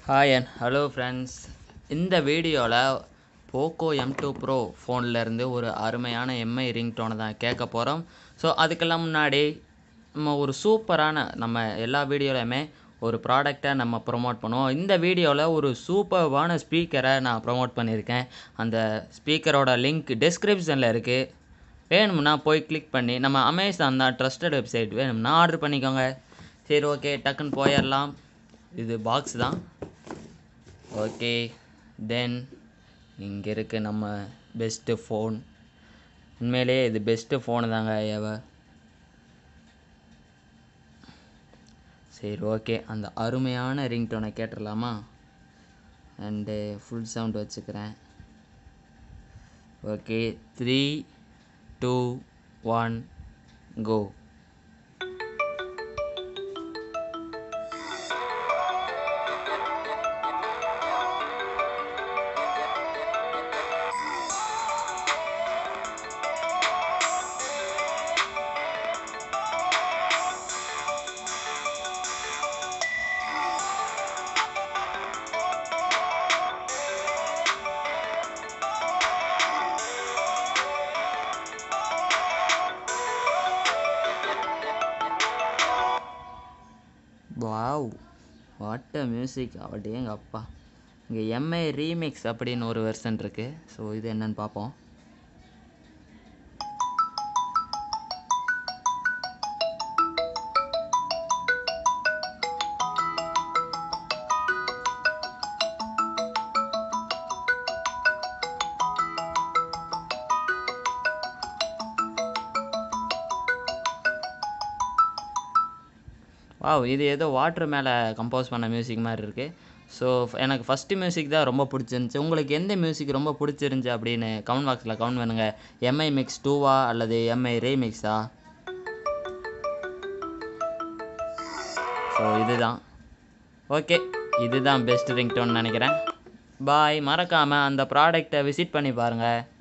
hi and hello friends இந்த வீடியோவில் Poco M two pro ஃபோன்லேருந்து ஒரு அருமையான எம்ஐ ரிங்டோனை தான் கேட்க போகிறோம் ஸோ அதுக்கெல்லாம் முன்னாடி நம்ம ஒரு சூப்பரான நம்ம எல்லா வீடியோலையுமே ஒரு ப்ராடக்டை நம்ம ப்ரொமோட் பண்ணுவோம் இந்த வீடியோவில் ஒரு சூப்பர்வான ஸ்பீக்கரை நான் ப்ரொமோட் பண்ணியிருக்கேன் அந்த ஸ்பீக்கரோட லிங்க் டிஸ்கிரிப்ஷனில் இருக்குது வேணும்னா போய் கிளிக் பண்ணி நம்ம அமேசான் தான் ட்ரஸ்டட் வெப்சைட் வேணும்னா ஆர்டர் பண்ணிக்கோங்க சரி ஓகே டக்குன்னு போயிடலாம் இது பாக்ஸ் தான் ஓகே தென் இங்கே இருக்கு நம்ம பெஸ்ட்டு ஃபோன் உண்மையிலே இது பெஸ்ட்டு ஃபோனு தாங்க எவ சரி ஓகே அந்த அருமையான ரிங்டோனை கேட்டுடலாமா அண்டு ஃபுல் சவுண்ட் வச்சுக்கிறேன் okay three two one go wow what a music அப்படியே எங்கள் அப்பா இங்கே எம்ஐ ரீமிக்ஸ் அப்படின்னு ஒரு வெர்ஷன் இருக்குது ஸோ இது என்னன்னு பார்ப்போம் வாவ் இது ஏதோ வாட்டர் மேலே கம்போஸ் பண்ண மியூசிக் மாதிரி இருக்குது ஸோ எனக்கு ஃபஸ்ட்டு மியூசிக் தான் ரொம்ப பிடிச்சிருந்துச்சி உங்களுக்கு எந்த மியூசிக் ரொம்ப பிடிச்சிருந்துச்சி அப்படின்னு கமெண்ட் பாக்ஸில் கமெண்ட் பண்ணுங்கள் எம்ஐ மிக்ஸ் டூவா அல்லது எம்ஐ ரீமிக்ஸா ஸோ இதுதான் ஓகே இதுதான் பெஸ்ட் ரிங்டோன் நினைக்கிறேன் பாய் மறக்காமல் அந்த ப்ராடக்டை விசிட் பண்ணி பாருங்கள்